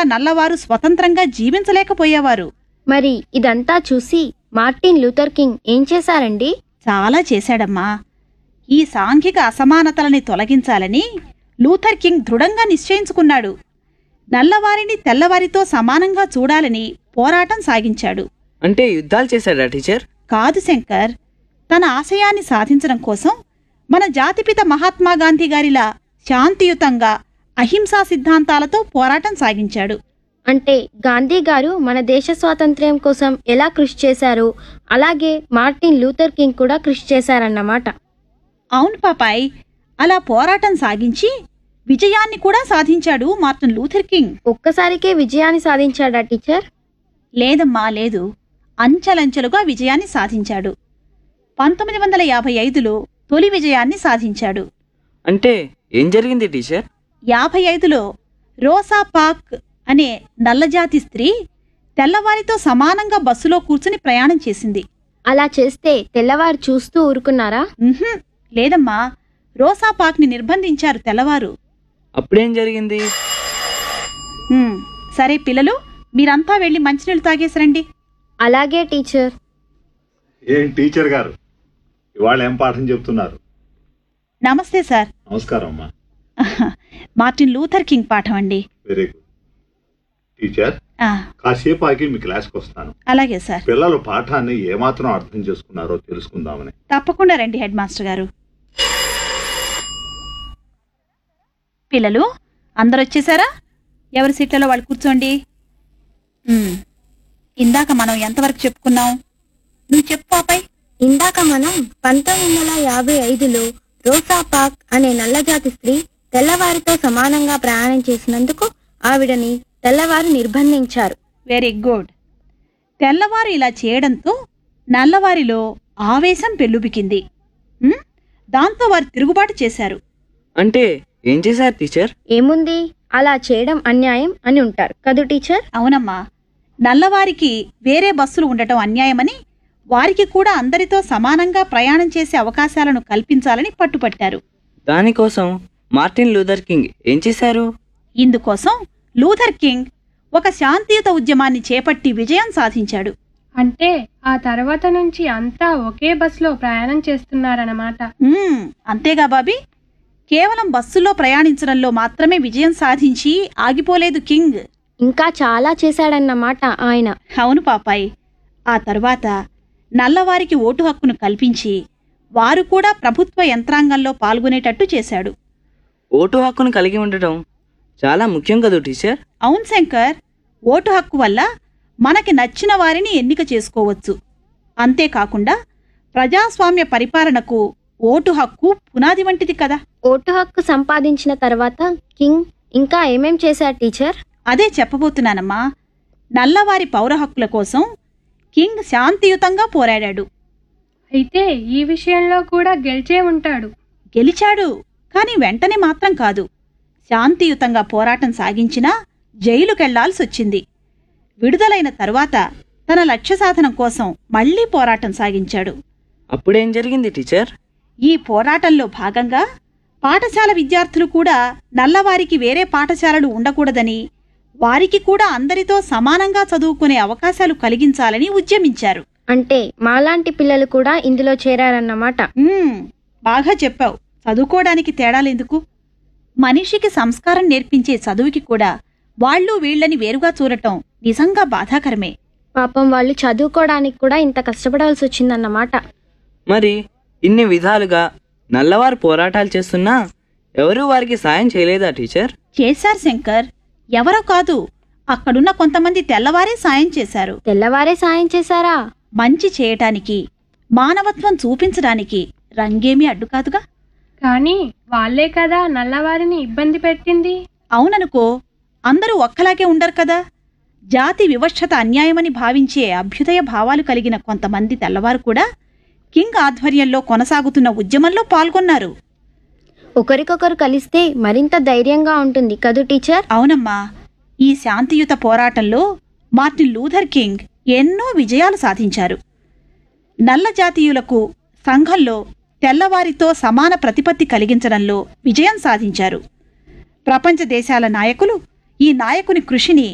నల్లవారు స్వతంత్రంగా జీవించలేకపోయేవారు మరి ఇదంతా చూసి మార్టిన్ లూథర్ కింగ్ ఏం చేశారండి చాలా చేశాడమ్మా ఈ సాంఘిక అసమానతలని తొలగించాలని లూథర్ కింగ్ దృఢంగా నిశ్చయించుకున్నాడు నల్లవారిని తెల్లవారితో సమానంగా చూడాలని పోరాటం సాగించాడు అంటే యుద్ధాలు చేశాడా టీచర్ కాదు శంకర్ తన ఆశయాన్ని సాధించడం కోసం మన జాతిపిత మహాత్మా గాంధీ గారిలా శాంతియుతంగా అహింసా సిద్ధాంతాలతో పోరాటం సాగించాడు అంటే గాంధీ గారు మన దేశ స్వాతంత్ర్యం కోసం ఎలా కృషి చేశారో అలాగే మార్టిన్ లూథర్ కింగ్ కూడా కృషి చేశారన్నమాట అవును పాపాయ్ అలా పోరాటం సాగించి విజయాన్ని కూడా సాధించాడు మార్టిన్ లూథర్ కింగ్ ఒక్కసారికే విజయాన్ని సాధించాడా టీచర్ లేదమ్మా లేదు అంచెలంచెలుగా విజయాన్ని సాధించాడు పంతొమ్మిది వందల యాభై ఐదులో తొలి విజయాన్ని సాధించాడు అంటే ఏం జరిగింది టీచర్ యాభై ఐదులో రోసా పాక్ అనే నల్లజాతి స్త్రీ తెల్లవారితో సమానంగా బస్సులో కూర్చుని ప్రయాణం చేసింది అలా చేస్తే తెల్లవారు చూస్తూ ఊరుకున్నారా ఉహుం, లేదమ్మా రోసా పాక్ని నిర్బంధించారు తెల్లవారు అప్పుడేం జరిగింది ఉమ్, సరే పిల్లలు మీరంతా వెళ్ళి మంచినీళ్ళు తాగేసిరండి అలాగే టీచర్ ఏం టీచర్ గారు ఇవాళ ఏం పాఠం చెప్తున్నారు నమస్తే సార్ నమస్కారం అమ్మా మార్టిన్ లూథర్ కింగ్ పాఠం అండి వెరీ గుడ్ టీచర్ ఆ, కాసేపు ఆగి మీ క్లాస్కి వస్తాను అలాగే సార్ పిల్లలు పాఠాన్ని ఏమాత్రం అర్థం చేసుకున్నారో తెలుసుకుందామని తప్పకుండా రండి హెడ్ మాస్టర్ గారు పిల్లలు అందరు వచ్చేసారా ఎవరి సీట్లలో వాళ్ళు కూర్చోండి ఉమ్, ఇందాక మనం ఎంతవరకు చెప్పుకున్నాం నువ్వు చెప్పు పాపాయ్ ఇందాక మనం పంతొమ్మిది వందల యాభై ఐదులో రోసా పాక్ అనే నల్లజాతి స్త్రీ తెల్లవారితో సమానంగా ప్రయాణం చేసినందుకు ఆవిడని తెల్లవారు నిర్బంధించారు వెరీ గుడ్ తెల్లవారు ఇలా చేయడంతో నల్లవారిలో ఆవేశం పెల్లుబికింది ఉమ్, దాంతో వారు తిరుగుబాటు చేశారు అంటే ఏం చేశారు టీచర్ ఏముంది అలా చేయడం అన్యాయం అని ఉంటారు కదూ టీచర్ అవునమ్మా నల్లవారికి వేరే బస్సులు ఉండటం అన్యాయమని వారికి కూడా అందరితో సమానంగా ప్రయాణం చేసే అవకాశాలను కల్పించాలని పట్టుపట్టారు దానికోసం మార్టిన్ లూథర్ కింగ్ ఏం చేశారు ఇందుకోసం లూథర్ కింగ్ ఒక శాంతియుత ఉద్యమాన్ని చేపట్టి విజయం సాధించాడు అంటే ఆ తర్వాత నుంచి అంతా ఒకే బస్సులో ప్రయాణం చేస్తున్నారన్నమాట మ్మ్, అంతేగా బాబీ కేవలం బస్సులో ప్రయాణించడంలో మాత్రమే విజయం సాధించి ఆగిపోలేదు కింగ్ ఇంకా చాలా చేశాడన్నమాట ఆయన అవును పాపాయ్ ఆ తరువాత నల్లవారికి ఓటు హక్కును కల్పించి వారు కూడా ప్రభుత్వ యంత్రాంగంలో పాల్గొనేటట్టు చేశాడు ఓటు హక్కును కలిగి ఉండటం చాలా ముఖ్యం కదూ టీచర్ అవును శంకర్ ఓటు హక్కు వల్ల మనకి నచ్చిన వారిని ఎన్నిక చేసుకోవచ్చు అంతేకాకుండా ప్రజాస్వామ్య పరిపాలనకు ఓటు హక్కు పునాది వంటిది కదా ఓటు హక్కు సంపాదించిన తర్వాత కింగ్ ఇంకా ఏమేం చేశారు టీచర్ అదే చెప్పబోతున్నానమ్మా నల్లవారి పౌర హక్కుల కోసం కింగ్ శాంతియుతంగా పోరాడాడు అయితే ఈ విషయంలో కూడా గెలిచే ఉంటాడు గెలిచాడు కానీ వెంటనే మాత్రం కాదు శాంతియుతంగా పోరాటం సాగించినా జైలుకెళ్లాల్సి వచ్చింది విడుదలైన తరువాత తన లక్ష్య సాధనం కోసం మళ్లీ పోరాటం సాగించాడు అప్పుడేం జరిగింది టీచర్ ఈ పోరాటంలో భాగంగా పాఠశాల విద్యార్థులు కూడా నల్లవారికి వేరే పాఠశాలలు ఉండకూడదని వారికి కూడా అందరితో సమానంగా చదువుకునే అవకాశాలు కలిగించాలని ఉద్యమించారు అంటే మాలాంటి పిల్లలు కూడా ఇందులో చేరారన్నమాట మ్మ్, బాగా చెప్పావు చదువుకోవడానికి తేడాలెందుకు మనిషికి సంస్కారం నేర్పించే చదువుకి కూడా వాళ్ళు వీళ్ళని వేరుగా చూడటం నిజంగా బాధాకరమే పాపం వాళ్ళు చదువుకోవడానికి కూడా ఇంత కష్టపడాల్సి వచ్చిందన్నమాట మరి ఇన్ని విధాలుగా నల్లవారు పోరాటాలు చేస్తున్నా ఎవరూ వారికి సాయం చేయలేదా టీచర్ చేశారు శంకర్ ఎవరో కాదు అక్కడున్న కొంతమంది తెల్లవారే సాయం చేశారు తెల్లవారే సాయం చేశారా మంచి చేయటానికి మానవత్వం చూపించడానికి రంగేమీ అడ్డు కాదుగా కానీ వాళ్ళే కదా నల్లవారిని ఇబ్బంది పెట్టింది అవుననుకో అందరూ ఒక్కలాగే ఉండరు కదా జాతి వివక్షత అన్యాయమని భావించే అభ్యుదయ భావాలు కలిగిన కొంతమంది తెల్లవారు కూడా కింగ్ ఆధ్వర్యంలో కొనసాగుతున్న ఉద్యమంలో పాల్గొన్నారు ఒకరికొకరు కలిస్తే మరింత ధైర్యంగా ఉంటుంది కదూ టీచర్ అవునమ్మా ఈ శాంతియుత పోరాటంలో మార్టిన్ లూథర్ కింగ్ ఎన్నో విజయాలు సాధించారు నల్ల జాతీయులకు సంఘంలో తెల్లవారితో సమాన ప్రతిపత్తి కలిగించడంలో విజయం సాధించారు ప్రపంచ దేశాల నాయకులు ఈ నాయకుని కృషిని